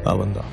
அவன்தான்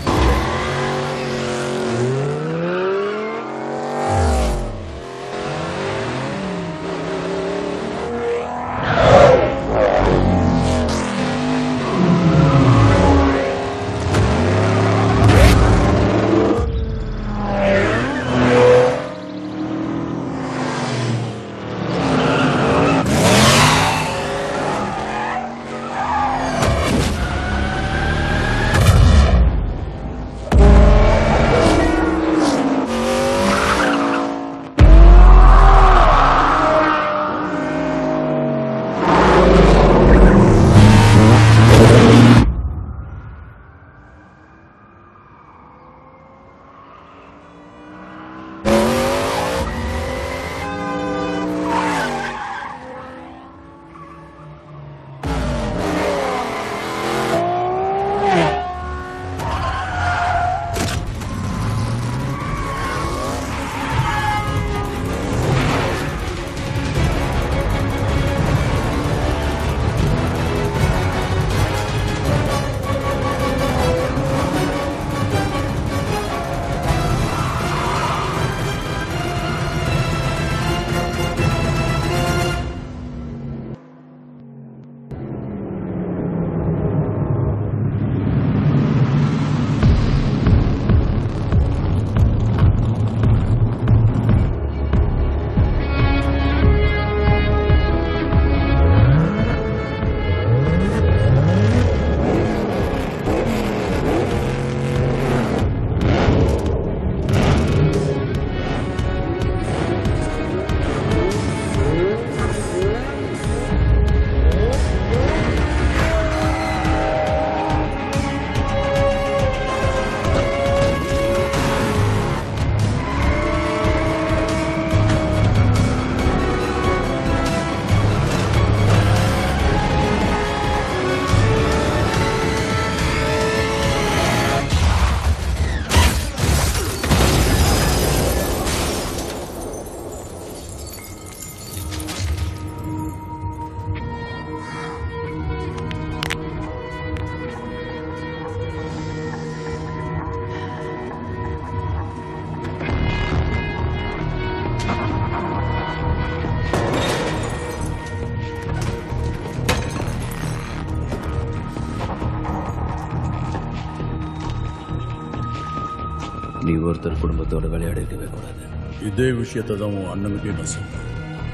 நீ ஒருத்தர் குடும்பத்தோட விளையாடி இருக்கவே கூடாது இதே விஷயத்தை தான் உன் அண்ணனுக்கே நான் சொன்னேன்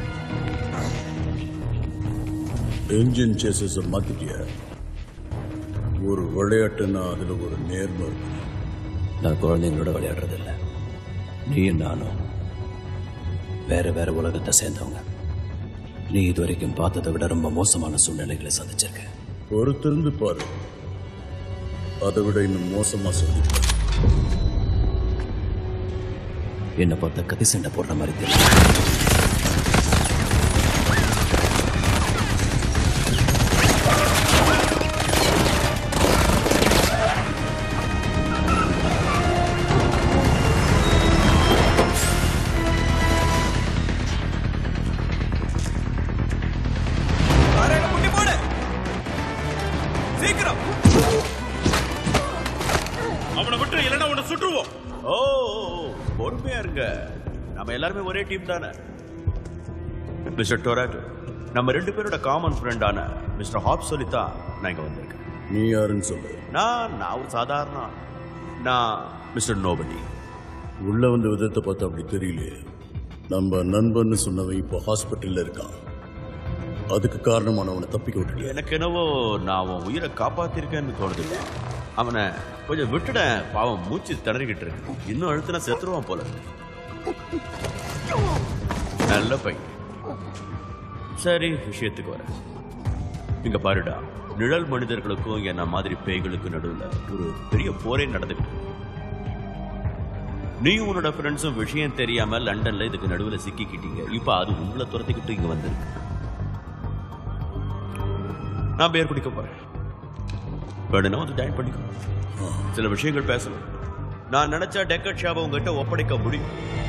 என்ஜின் சேசஸை மாத்திட்டிய ஒரு விளையாட்டுன்னா அதுல ஒரு நேர்மை இருக்கு. நான் குழந்தைங்களோட விளையாடுறது இல்ல நீயும் நானும் வேற வேற உலகத்தை சேர்ந்தவங்க நீ இது வரைக்கும் பார்த்ததை விட ரொம்ப மோசமான சூழ்நிலைகளை சந்திச்சிருக்க பொறுத்திருந்து பாரு அதை விட இன்னும் மோசமா சந்திப்பேன் என்னை பார்த்தா கத்தி சண்டை போடுற மாதிரி தெரியும் சீக்கிரம் அவனை விட்டு இல்லைன்னா உன்னை சுட்டுருவோம் ஓ பொறுமையா இருங்க நம்ம எல்லாருமே ஒரே டீம் தானே மிஸ்டர் டொராட்டோ நம்ம ரெண்டு பேரோட காமன் ஃப்ரெண்டான மிஸ்டர் ஹாப் சொல்லித்தான் நான் இங்க வந்திருக்கேன் நீ யாருன்னு சொல்லு நான் நான் ஒரு சாதாரண நான் மிஸ்டர் நோபடி உள்ள வந்த விதத்தை பார்த்தா அப்படி தெரியலையே நம்ம நண்பன்னு சொன்னவன் இப்போ ஹாஸ்பிட்டல்ல இருக்கான் அதுக்கு காரணமான அவனை தப்பிக்க விட்டுட்டியா எனக்கு என்னவோ நான் அவன் உயிரை காப்பாத்திருக்கேன்னு தோணுது அவனை கொஞ்சம் விட்டுட பாவம் மூச்சு திணறிக்கிட்டு இருக்கு இன்னும் அழுத்தினா செத்துருவான் போல இருக்கு. நல்ல பையன் சரி விஷயத்துக்கு வர இங்க பாருடா நிழல் மனிதர்களுக்கும் என்ன மாதிரி பேய்களுக்கும் நடுவுல ஒரு பெரிய போரே நடந்துகிட்டு இருக்கு. நீயும் உன்னோட ஃப்ரெண்ட்ஸும் விஷயம் தெரியாம லண்டன்ல இதுக்கு நடுவுல சிக்கிக்கிட்டீங்க இப்ப அது உங்களை துரத்திக்கிட்டு இங்க வந்திருக்கு நான் பேர் குடிக்க போறேன் வேணும்னா வந்து ஜாயின் பண்ணிக்கோ சில விஷயங்கள் பேசணும் நான் நினைச்சா டெக்கட் ஷாவை உங்ககிட்ட ஒப்படைக்க முடியும்